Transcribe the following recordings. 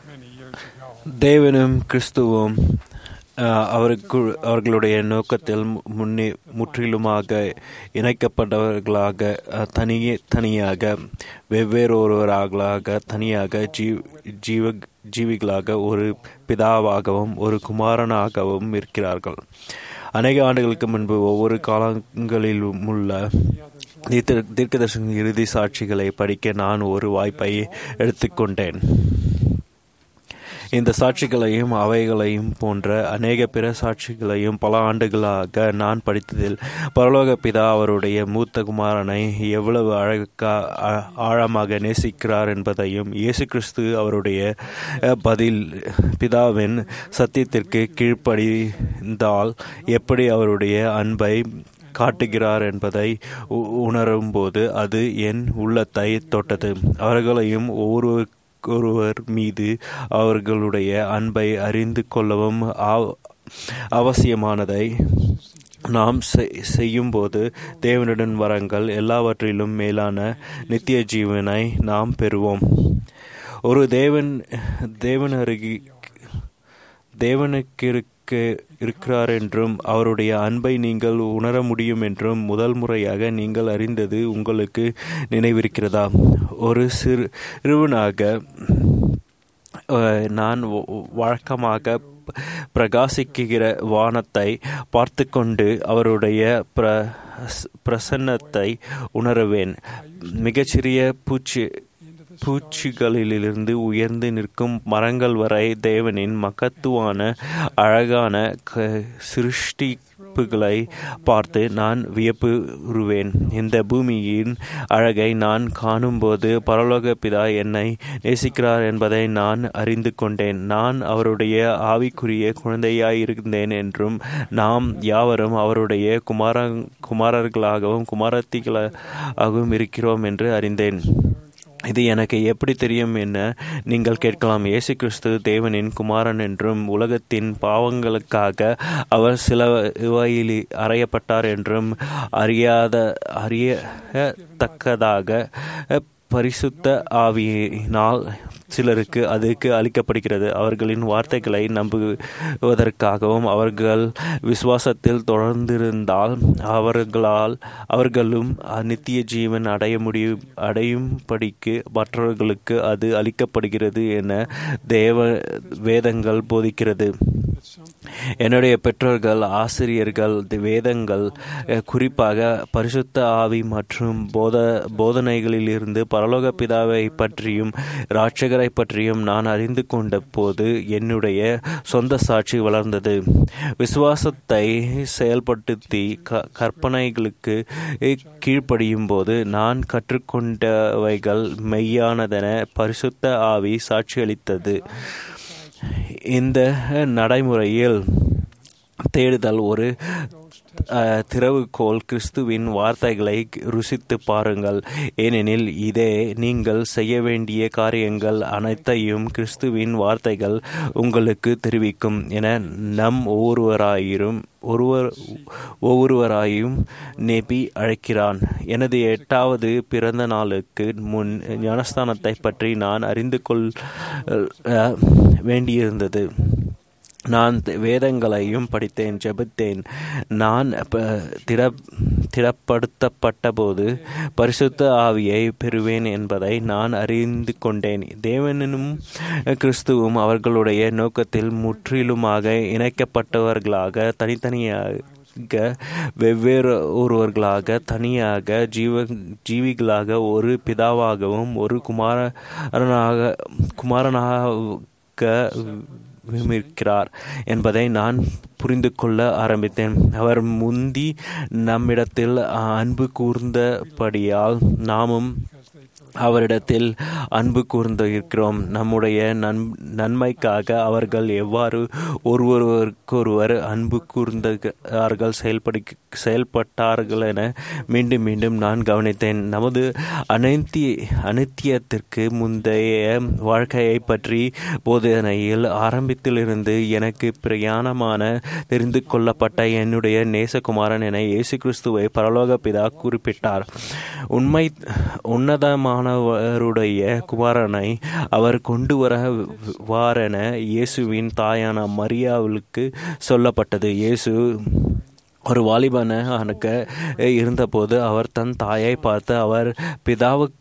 many years ago. தேவனும் கிறிஸ்துவும் அஹ், அவருக்கு அவர்களுடைய நோக்கத்தில் முன்னே முற்றிலுமாக இணைக்கப்பட்டவர்களாக அஹ், தனியே தனியாக வெவ்வேறு ஒருவராகலாக தனியாக ஜீ ஜீவ ஜீவிகளாக ஒரு பிதாவாகவும் ஒரு குமாரனாகவும் இருக்கிறார்கள் அநேக ஆண்டுகளுக்கு முன்பு ஒவ்வொரு காலங்களிலும் உள்ள தீர்க்க- தீர்க்கதரிசன இறுதி சாட்சிகளை படிக்க நான் ஒரு வாய்ப்பை எடுத்துக்கொண்டேன் இந்த சாட்சிகளையும் அவைகளையும் போன்ற அநேக பிற சாட்சிகளையும் பல ஆண்டுகளாக நான் படித்ததில் பரலோக பிதா அவருடைய மூத்த குமாரனை எவ்வளவு அழகா ஆ- ஆழமாக நேசிக்கிறார் என்பதையும் இயேசு கிறிஸ்து அவருடைய அஹ், பதில் பிதாவின் சத்தியத்திற்கு கீழ்ப்படிந்தால் எப்படி அவருடைய அன்பை காட்டுகிறார் என்பதை உ- உணரும்போது அது என் உள்ளத்தை தொட்டது அவர்களையும் ஒவ்வொரு ஒருவர் மீது அவர்களுடைய அன்பை அறிந்து கொள்ளவும் ஆவ- அவசியமானதை நாம் செய்- செய்யும்போது தேவனுடன் வரங்கள் எல்லாவற்றிலும் மேலான நித்திய ஜீவனை நாம் பெறுவோம் ஒரு தேவன் தேவன் அருகி தேவனுக்கு இருக்க இருக்கிறார் என்றும் அவருடைய அன்பை நீங்கள் உணர முடியும் என்றும் முதல் முறையாக நீங்கள் அறிந்தது உங்களுக்கு நினைவிருக்கிறதா ஒரு சிறு சிறுவனாக அஹ், நான் வ- வழக்கமாக பிரகாசிக்கிற வானத்தை பார்த்து கொண்டு அவருடைய பிர பிரசன்னத்தை உணருவேன் மிகச்சிறிய பூச்சி பூச்சிகளிலிருந்து உயர்ந்து நிற்கும் மரங்கள் வரை தேவனின் மகத்துவான அழகான க- சிருஷ்டிப்புகளை பார்த்து நான் வியப்புறுவேன் இந்த பூமியின் அழகை நான் காணும்போது பரலோக பிதா என்னை நேசிக்கிறார் என்பதை நான் அறிந்து கொண்டேன் நான் அவருடைய ஆவிக்குரிய குழந்தையாய் இருந்தேன் என்றும் நாம் யாவரும் அவருடைய குமார குமாரர்களாகவும் குமாரத்திகளாகவும் இருக்கிறோம் என்று அறிந்தேன் இது எனக்கு எப்படி தெரியும் என நீங்கள் கேட்கலாம் இயேசு கிறிஸ்து தேவனின் குமாரன் என்றும் உலகத்தின் பாவங்களுக்காக அவர் சிலுவையில் அறையப்பட்டார் என்றும் அறியாத அறியத்தக்கதாக பரிசுத்த ஆவியினால் சிலருக்கு அதுக்கு அளிக்கப்படுகிறது அவர்களின் வார்த்தைகளை நம்புவதற்காகவும் அவர்கள் விசுவாசத்தில் தொடர்ந்திருந்தால் அவர்களால் அவர்களும் நித்திய ஜீவன் அடைய முடியும் அடையும்படிக்கு மற்றவர்களுக்கு அது அளிக்கப்படுகிறது என தேவ வேதங்கள் போதிக்கிறது என்னுடைய பெற்றோர்கள் ஆசிரியர்கள் வேதங்கள் அஹ், குறிப்பாக பரிசுத்த ஆவி மற்றும் போத போதனைகளிலிருந்து பரலோக பிதாவை பற்றியும் இரட்சகரை பற்றியும் நான் அறிந்து கொண்ட போது என்னுடைய சொந்த சாட்சி வளர்ந்தது விசுவாசத்தை செயல்படுத்தி க கற்பனைகளுக்கு கீழ்ப்படியும் போது நான் கற்றுக்கொண்டவைகள் மெய்யானதென பரிசுத்த ஆவி சாட்சியளித்தது இந்த நடைமுறையில் தேடுதல் ஒரு அஹ், திறவுகோல் கிறிஸ்துவின் வார்த்தைகளை ருசித்து பாருங்கள் ஏனெனில் இதே நீங்கள் செய்ய வேண்டிய காரியங்கள் அனைத்தையும் கிறிஸ்துவின் வார்த்தைகள் உங்களுக்கு தெரிவிக்கும் என நம் ஒவ்வொருவராயிரும் ஒருவர் ஒவ்வொருவராயும் நேபி அழைக்கிறான் எனது எட்டாவது பிறந்த நாளுக்கு முன் ஞானஸ்தானத்தை பற்றி நான் அறிந்து கொள் அஹ், வேண்டியிருந்தது நான் வேதங்களையும் படித்தேன் ஜெபித்தேன் நான் ப- திட திடப்படுத்தப்பட்ட போது பரிசுத்த ஆவியை பெறுவேன் என்பதை நான் அறிந்து கொண்டேன் தேவனும் கிறிஸ்துவும் அவர்களுடைய நோக்கத்தில் முற்றிலுமாக இணைக்கப்பட்டவர்களாக தனித்தனியாக வெவ்வேறு ஒருவர்களாக தனியாக ஜீவ ஜீவிகளாக ஒரு பிதாவாகவும் ஒரு குமாரனாக குமாரனாக விரும்புகிறார் என்பதை நான் புரிந்து கொள்ள ஆரம்பித்தேன் அவர் முந்தி நம்மிடத்தில் அன்பு கூர்ந்தபடியால் நாமும் அவரிடத்தில் அன்பு கூர்ந்து இருக்கிறோம் நம்முடைய நன் நன்மைக்காக அவர்கள் எவ்வாறு ஒருவருக்கொருவர் அன்பு கூர்ந்தார்கள் செயல்படி செயல்பட்டார்கள் என மீண்டும் மீண்டும் நான் கவனித்தேன் நமது அனைத்தி அனித்தியத்திற்கு முந்தைய வாழ்க்கையை பற்றி போதனையில் ஆரம்பத்திலிருந்து எனக்கு பிரயாணமான தெரிந்து கொள்ளப்பட்ட என்னுடைய நேசகுமாரன் என இயேசு கிறிஸ்துவை பரலோக பிதா குறிப்பிட்டார் உண்மை உன்னதமான தேவனானவருடைய குமாரனை அவர் கொண்டு வர வாரென இயேசுவின் தாயான மரியாவுக்கு சொல்லப்பட்டது இயேசு ஒரு வாலிபனாக இருந்தபோது அவர் தன் தாயை பார்த்து அவர் பிதாவுக்கு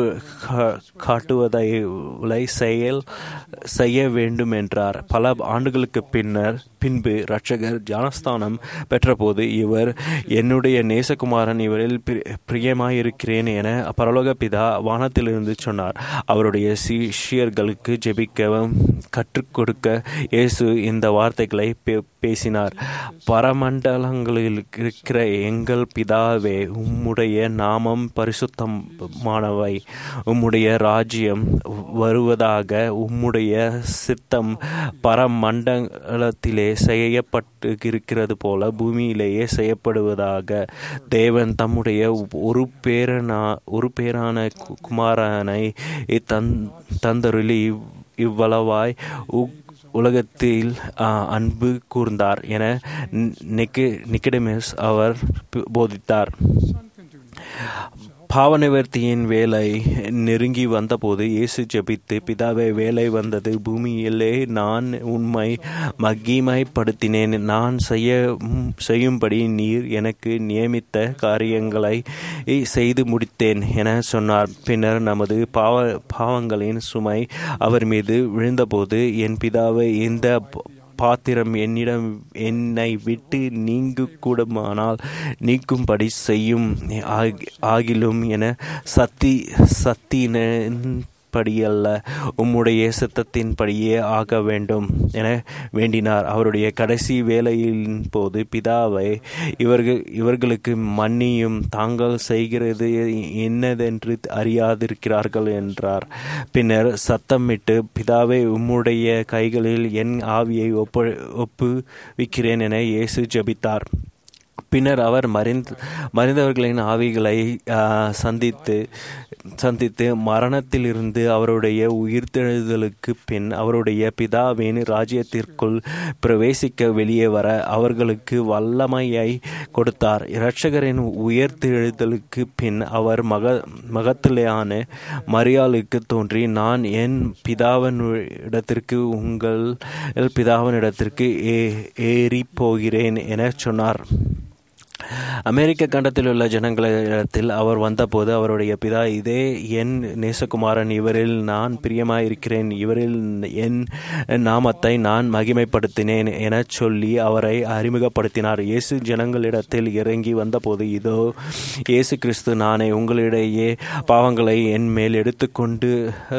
காட்டுவதை செயல் செய்ய வேண்டும் என்றார் பல ஆண்டுகளுக்கு பின்னர் பின்பு இரட்சகர் ஜானஸ்தானம் பெற்றபோது இவர் என்னுடைய நேசகுமாரன் இவரில் பிரியமாயிருக்கிறேன் என பரலோக பிதா வானத்திலிருந்து சொன்னார் அவருடைய சிஷியர்களுக்கு ஜெபிக்கவும் கற்றுக் கொடுக்க இயேசு இந்த வார்த்தைகளை பேசினார் பரமண்டலங்களில் இருக்கிற எங்கள் பிதாவே உம்முடைய நாமம் பரிசுத்தமானவை உம்முடைய ராஜ்யம் வருவதாக உம்முடைய சித்தம் பரமண்டலத்திலே செய்யப்பட்டு இருக்கிறது போல பூமியிலேயே செய்யப்படுவதாக தேவன் தம்முடைய ஒரு பேரனா ஒரு பேரான குமாரனை தந் தந்தருளி இவ்வளவாய் உலகத்தில் அன்பு கூர்ந்தார் என நிக்கடமிஸ் அவர் போதித்தார் பாவநிவர்த்தியின் வேலை நெருங்கி வந்தபோது இயேசு ஜெபித்து பிதாவே வேலை வந்தது பூமியிலே நான் உண்மை மகிமைப்படுத்தினேன் நான் செய்ய செய்யும்படி நீர் எனக்கு நியமித்த காரியங்களை செய்து முடித்தேன் என சொன்னார் பின்னர் நமது பாவ பாவங்களின் சுமை அவர் மீது விழுந்தபோது என் பிதாவை இந்த பாத்திரம் என்னிடம் என்னை விட்டு நீங்கு கூடுமானால் நீக்கும்படி செய்யும் ஆகிலும் என சத்தி சத்தின படியல்ல உம்முடைய சித்தத்தின்படியே ஆக வேண்டும் என வேண்டினார் அவருடைய கடைசி வேலையின் போது பிதாவை இவர்கள் இவர்களுக்கு மன்னியும் தாங்கள் செய்கிறது என்னதென்று அறியாதிருக்கிறார்கள் என்றார் பின்னர் சத்தமிட்டு பிதாவை உம்முடைய கைகளில் என் ஆவியை ஒப்பு ஒப்புவிக்கிறேன் என இயேசு ஜபித்தார் பின்னர் அவர் மறைந்து மறைந்தவர்களின் ஆவிகளை சந்தித்து சந்தித்து மரணத்திலிருந்து அவருடைய உயிர்த்தெழுதலுக்கு பின் அவருடைய பிதாவின் ராஜ்யத்திற்குள் பிரவேசிக்க வெளியே வர அவர்களுக்கு வல்லமையை கொடுத்தார் இரட்சகரின் உயர்த்தெழுதலுக்கு பின் அவர் மக மகத்திலேயான மரியாளுக்கு தோன்றி நான் என் பிதாவின் இடத்திற்கு உங்கள் பிதாவின் இடத்திற்கு ஏறி போகிறேன் என சொன்னார் அமெரிக்க கண்டத்தில் உள்ள ஜனங்களிடத்தில் அவர் வந்தபோது அவருடைய பிதா இதே என் நேசகுமாரன் இவரில் நான் பிரியமாயிருக்கிறேன் இவரில் என் நாமத்தை நான் மகிமைப்படுத்தினேன் என சொல்லி அவரை அறிமுகப்படுத்தினார் இயேசு ஜனங்களிடத்தில் இறங்கி வந்தபோது இதோ இயேசு கிறிஸ்து நானே உங்களிடையே பாவங்களை என் மேல் எடுத்துக்கொண்டு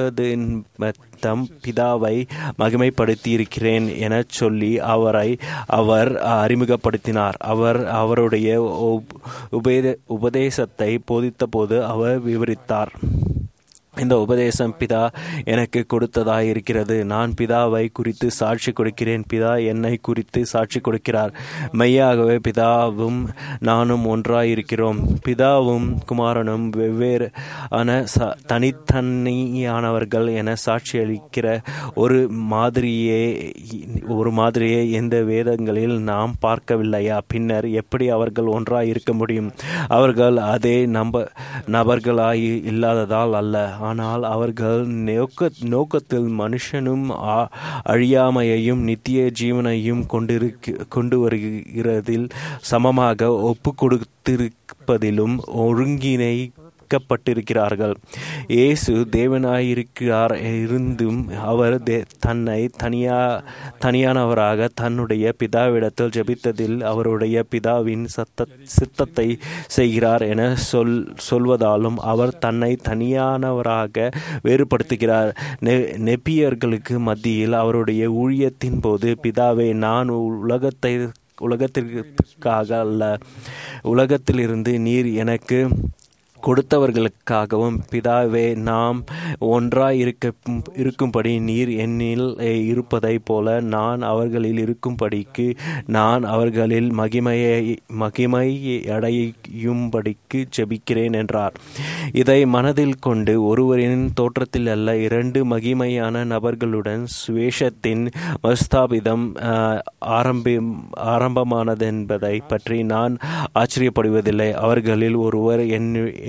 தம் பிதாவை மகிமைப்படுத்தி இருக்கிறேன் என சொல்லி அவரை அவர் அறிமுகப்படுத்தினார் அவர் அவருடைய உபதே உபதேசத்தை போதித்தபோது அவர் விவரித்தார் இந்த உபதேசம் பிதா எனக்கு கொடுத்ததாய் இருக்கிறது நான் பிதாவை குறித்து சாட்சி கொடுக்கிறேன் பிதா என்னை குறித்து சாட்சி கொடுக்கிறார் மெய்யாகவே பிதாவும் நானும் ஒன்றாயிருக்கிறோம் பிதாவும் குமாரனும் வெவ்வேறு ஆன தனித்தனியானவர்கள் என சாட்சி அளிக்கிற ஒரு மாதிரியே ஒரு மாதிரியே எந்த வேதங்களில் நாம் பார்க்கவில்லையா பின்னர் எப்படி அவர்கள் ஒன்றாய் இருக்க முடியும் அவர்கள் அதே நம்ப நபர்களாய் இல்லாததால் அல்ல ஆனால் அவர்கள் நோக்க நோக்கத்தில் மனுஷனும் அழியாமையையும் நித்திய ஜீவனையும் கொண்டிருக்க கொண்டு வருகிறதில் சமமாக ஒப்பு கொடுத்திருப்பதிலும் ஒருங்கிணை வைக்கப்பட்டிருக்கிறார்கள் இயேசு தேவனாயிருக்கிறார் இருந்தும் அவர் தன்னை தனியா தனியானவராக தன்னுடைய பிதாவிடத்தில் ஜபித்ததில் அவருடைய பிதாவின் சத்த சித்தத்தை செய்கிறார் என சொல் சொல்வதாலும் அவர் தன்னை தனியானவராக வேறுபடுத்துகிறார் நெப்பியர்களுக்கு மத்தியில் அவருடைய ஊழியத்தின் போது பிதாவை நான் உலகத்தை உலகத்திற்காக அல்ல உலகத்திலிருந்து நீர் எனக்கு கொடுத்தவர்களுக்காகவும் பிதாவே நாம் ஒன்றாய் இருக்க இருக்கும்படி நீர் என்னில் இருப்பதை போல நான் அவர்களில் இருக்கும்படிக்கு நான் அவர்களில் மகிமையை மகிமை அடையும்படிக்கு ஜெபிக்கிறேன் என்றார் இதை மனதில் கொண்டு ஒருவரின் தோற்றத்தில் அல்ல இரண்டு மகிமையான நபர்களுடன் சுவேஷத்தின் மஸ்தாபிதம் ஆரம்பி ஆரம்பமானதென்பதை பற்றி நான் ஆச்சரியப்படுவதில்லை அவர்களில் ஒருவர் என்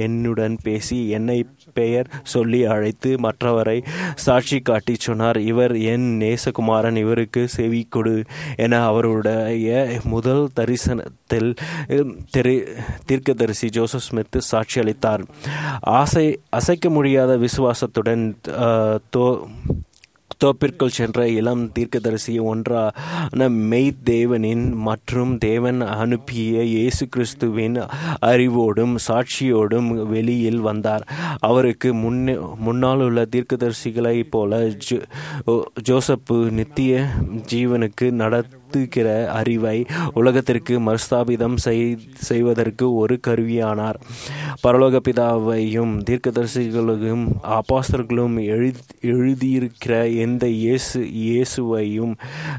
என்னுடன் பேசி என்னை பெயர் சொல்லி அழைத்து மற்றவரை சாட்சி காட்டி சொன்னார் இவர் என் நேசகுமாரன் இவருக்கு செவி கொடு என அவருடைய முதல் தரிசனத்தில் திரு தீர்க்கதரிசி ஜோசப் ஸ்மித் சாட்சி அளித்தார் ஆசை அசைக்க முடியாத விசுவாசத்துடன் தோ தோப்பிற்குள் சென்ற இளம் தீர்க்கதரிசி ஒன்றான மெய் தேவனின் மற்றும் தேவன் அனுப்பிய இயேசு கிறிஸ்துவின் அறிவோடும் சாட்சியோடும் வெளியில் வந்தார் அவருக்கு முன்னே முன்னால் உள்ள தீர்க்கதரிசிகளைப் போல ஜோ ஜோசப்பு நித்திய ஜீவனுக்கு நடத்துகிற அறிவை உலகத்திற்கு மறுஸ்தாபிதம் செய்வதற்கு ஒரு கருவியானார் பரலோக பிதாவையும் தீர்க்கதரிசிகளும் அப்பாஸ்தர்களும் எழுதி எழுதியிருக்கிற எந்த இயேசு இயேசுவையும்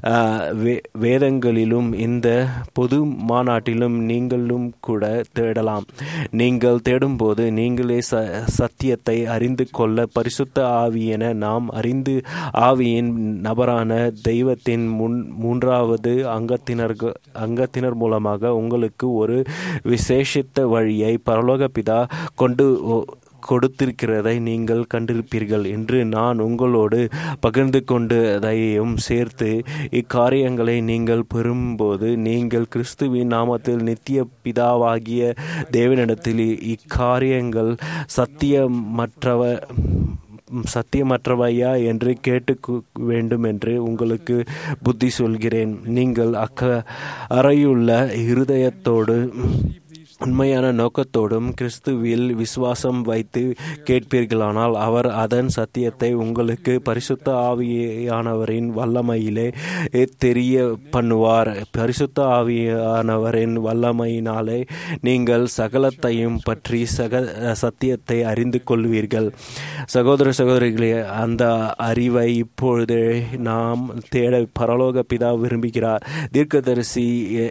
வேதங்களிலும் இந்த பொது மாநாட்டிலும் நீங்களும் கூட தேடலாம் நீங்கள் தேடும்போது நீங்களே ச சத்தியத்தை அறிந்து கொள்ள பரிசுத்த ஆவி என நாம் அறிந்து ஆவியின் நபரான தெய்வத்தின் முன் மூன்றாவது அங்கத்தினர்கள் அங்கத்தினர் மூலமாக உங்களுக்கு ஒரு விசேஷித்த வழியை பரலோக பிதா கொண்டு கொடுத்திருக்கிறதை நீங்கள் கண்டிருப்பீர்கள் என்று நான் உங்களோடு பகிர்ந்து கொண்டதையும் சேர்த்து இக்காரியங்களை நீங்கள் பெறும்போது நீங்கள் கிறிஸ்துவின் நாமத்தில் நித்திய பிதாவாகிய தேவனிடத்தில் இக்காரியங்கள் சத்தியமற்றவ சத்தியமற்றவையா என்று கேட்டு வேண்டும் என்று உங்களுக்கு புத்தி சொல்கிறேன் நீங்கள் அக்க அறையுள்ள இருதயத்தோடு உண்மையான நோக்கத்தோடும் கிறிஸ்துவில் விசுவாசம் வைத்து கேட்பீர்களானால் அவர் அதன் சத்தியத்தை உங்களுக்கு பரிசுத்த ஆவியானவரின் வல்லமையிலே தெரிய பண்ணுவார் பரிசுத்த ஆவியானவரின் வல்லமையினாலே நீங்கள் சகலத்தையும் பற்றி சக சத்தியத்தை அறிந்து கொள்வீர்கள் சகோதர சகோதரிகளே அந்த அறிவை இப்பொழுது நாம் தேட பரலோக பிதா விரும்புகிறார் தீர்க்கதரிசி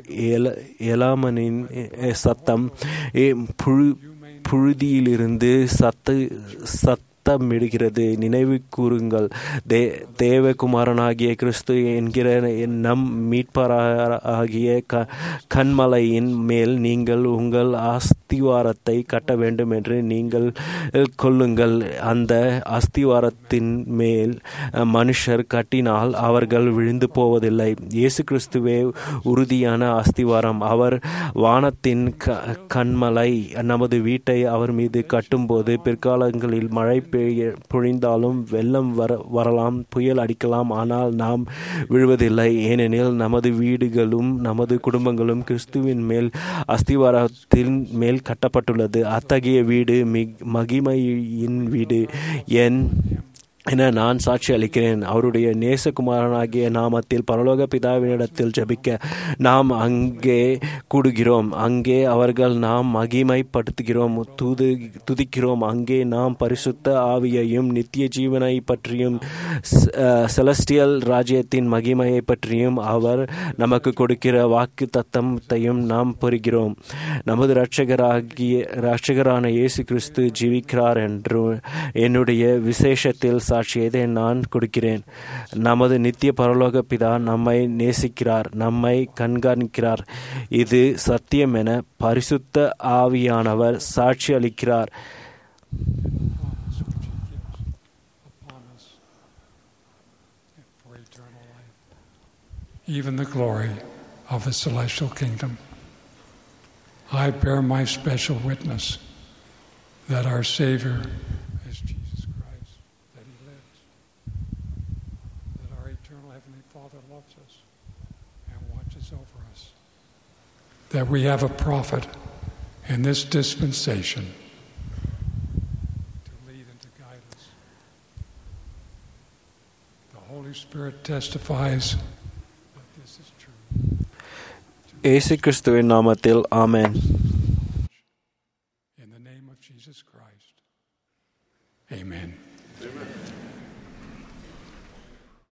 எலாமனின் சத்தம் புழு புழுதியிலிருந்து சத்து சத் சத்தமிடுகிறது நினைவு கூறுங்கள் தே தேவகுமாரனாகிய கிறிஸ்து என்கிற நம் மீட்பராகிய க கண்மலையின் மேல் நீங்கள் உங்கள் அஸ்திவாரத்தை கட்ட வேண்டும் என்று நீங்கள் கொள்ளுங்கள் அந்த அஸ்திவாரத்தின் மேல் மனுஷர் கட்டினால் அவர்கள் விழுந்து போவதில்லை இயேசு கிறிஸ்துவே உறுதியான அஸ்திவாரம் அவர் வானத்தின் க கண்மலை நமது வீட்டை அவர் மீது கட்டும்போது பிற்காலங்களில் மழை பெய்ய பொழிந்தாலும் வெள்ளம் வர வரலாம் புயல் அடிக்கலாம் ஆனால் நாம் விழுவதில்லை ஏனெனில் நமது வீடுகளும் நமது குடும்பங்களும் கிறிஸ்துவின் மேல் அஸ்திவாரத்தின் மேல் கட்டப்பட்டுள்ளது அத்தகைய வீடு மிக் மகிமையின் வீடு என் என நான் சாட்சி அளிக்கிறேன் அவருடைய நேசகுமாரனாகிய நாமத்தில் பரலோக பிதாவினிடத்தில் ஜபிக்க நாம் அங்கே கூடுகிறோம் அங்கே அவர்கள் நாம் மகிமைப்படுத்துகிறோம் துது துதிக்கிறோம் அங்கே நாம் பரிசுத்த ஆவியையும் நித்திய ஜீவனை பற்றியும் செலஸ்டியல் ராஜ்யத்தின் மகிமையை பற்றியும் அவர் நமக்கு கொடுக்கிற வாக்கு தத்தத்தையும் நாம் பெறுகிறோம் நமது இரட்சகராகிய இரட்சகரான இயேசு கிறிஸ்து ஜீவிக்கிறார் என்று என்னுடைய விசேஷத்தில் சாட்சியதை நான் கொடுக்கிறேன் நமது நித்திய பரலோக பிதா நம்மை நேசிக்கிறார் நம்மை கண்காணிக்கிறார் இது சத்தியம் என பரிசுத்த ஆவியானவர் சாட்சி அளிக்கிறார் even the glory of the celestial kingdom. I bear my special witness that our Savior is Jesus Christ, that He lives, that our eternal Heavenly Father loves us and watches over us, that we have a prophet in this dispensation to lead and to guide us. The Holy Spirit testifies that this is true. இயேசு கிறிஸ்துவின் நாமத்தில் ஆமென் In the name of Jesus Christ. Amen.